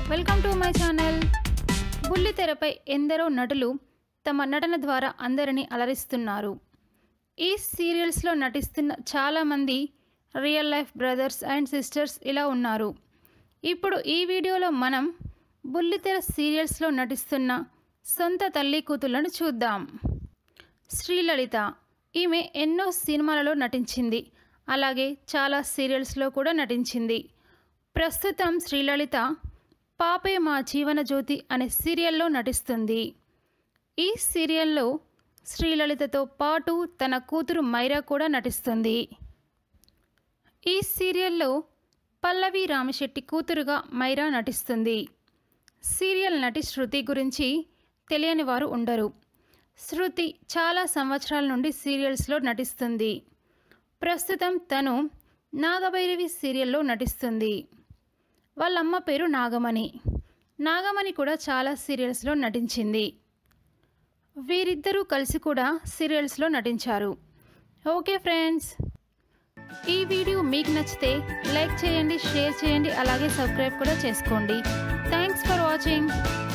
welcome to my channel బుల్లితెరపై ఎందరో నటులు తమ నటన ద్వారా అందరినీ అలరిస్తున్నారు ఈ సీరియల్స్లో నటిస్తున్న చాలామంది real life brothers and sisters ఇలా ఉన్నారు ఇప్పుడు ఈ వీడియోలో మనం బుల్లితెర సీరియల్స్లో నటిస్తున్న సొంత తల్లి కూతుళ్లను చూద్దాం శ్రీలలిత ఈమె ఎన్నో సినిమాలలో నటించింది అలాగే చాలా సీరియల్స్లో కూడా నటించింది ప్రస్తుతం శ్రీలలిత పాపే మా జీవన జ్యోతి అనే సీరియల్లో నటిస్తుంది ఈ సీరియల్లో శ్రీలలితతో పాటు తన కూతురు మైరా కూడా నటిస్తుంది ఈ సీరియల్లో పల్లవి రామశెట్టి కూతురుగా మైరా నటిస్తుంది సీరియల్ నటి శృతి గురించి తెలియని వారు ఉండరు శృతి చాలా సంవత్సరాల నుండి సీరియల్స్లో నటిస్తుంది ప్రస్తుతం తను నాగభైరవి సీరియల్లో నటిస్తుంది వాళ్ళ అమ్మ పేరు నాగమణి నాగమణి కూడా చాలా సీరియల్స్లో నటించింది వీరిద్దరూ కలిసి కూడా సీరియల్స్లో నటించారు ఓకే ఫ్రెండ్స్ ఈ వీడియో మీకు నచ్చితే లైక్ చేయండి షేర్ చేయండి అలాగే సబ్స్క్రైబ్ కూడా చేసుకోండి థ్యాంక్స్ ఫర్ వాచింగ్